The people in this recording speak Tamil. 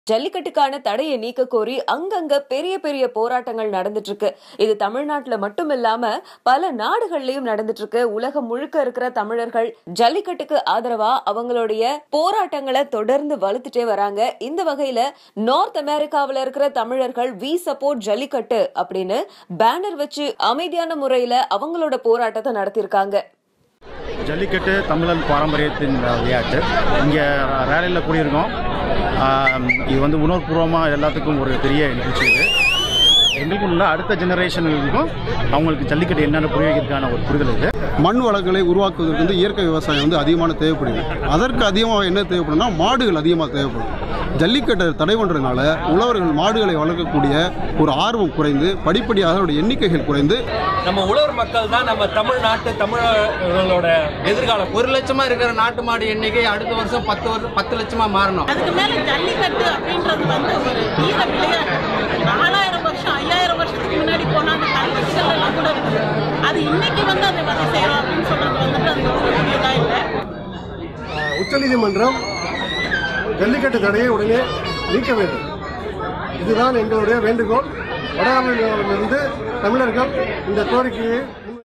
ஜல்லிக்கட்டுக்கான தடையை நீக்க கோரி அங்கங்க பெரிய பெரிய போராட்டங்கள் நடந்துட்டு இருக்கு இது தமிழ்நாட்டுல மட்டும் இல்லாம பல நாடுகள்லயும் நடந்துட்டு இருக்கு உலகம் முழுக்க இருக்கிற தமிழர்கள் ஜல்லிக்கட்டுக்கு ஆதரவா அவங்களுடைய போராட்டங்களை தொடர்ந்து வலுத்துட்டே வராங்க இந்த வகையில நார்த் அமெரிக்காவுல இருக்கிற தமிழர்கள் வி சப்போர்ட் ஜல்லிக்கட்டு அப்படின்னு பேனர் வச்சு அமைதியான முறையில அவங்களோட போராட்டத்தை நடத்தியிருக்காங்க ஜல்லிக்கட்டு தமிழன் பாரம்பரியத்தின் விளையாட்டு இங்கே ரேலியில் கூடியிருக்கோம் ஆம், இது வந்து உணர்வுபூர்வமாக எல்லாத்துக்கும் ஒரு பெரிய நிகழ்ச்சி இது எங்களுக்கும் இல்லை அடுத்த ஜெனரேஷனுக்கும் அவங்களுக்கு ஜல்லிக்கட்டு என்னென்னு புரிய வைக்கிறதுக்கான ஒரு புரிதல் இது மண் வளங்களை உருவாக்குவதற்கு வந்து இயற்கை விவசாயம் வந்து அதிகமான தேவைப்படுது அதற்கு அதிகமாக என்ன தேவைப்படும்னா மாடுகள் அதிகமாக தேவைப்படும் ஜல்லிக்கட்டை தடை பண்ணுறதுனால உழவர்கள் மாடுகளை வளர்க்கக்கூடிய ஒரு ஆர்வம் குறைந்து படிப்படியாக அதோட எண்ணிக்கைகள் குறைந்து நம்ம உழவர் மக்கள் தான் நம்ம தமிழ்நாட்டு தமிழர்களோட எதிர்காலம் ஒரு லட்சமா இருக்கிற நாட்டு மாடு எண்ணிக்கை அடுத்த வருஷம் பத்து வருஷம் பத்து லட்சமா மாறணும் அதுக்கு மேல ஜல்லிக்கட்டு அப்படின்றது வந்து ஒரு வீர விளையாட்டு நாலாயிரம் வருஷம் ஐயாயிரம் வருஷத்துக்கு முன்னாடி போனா அந்த கல்வெட்டுகள் எல்லாம் கூட இருக்குது அது இன்னைக்கு வந்து அதை வந்து செய்யறோம் அப்படின்னு சொல்றது வந்துட்டு அது ஒரு பெரியதா இல்லை உச்சநீதிமன்றம் ஜல்லிக்கட்டு தடையை உடனே நீக்க வேண்டும் இதுதான் எங்களுடைய வேண்டுகோள் வடமாநிலத்திலிருந்து தமிழர்கள் இந்த கோரிக்கையை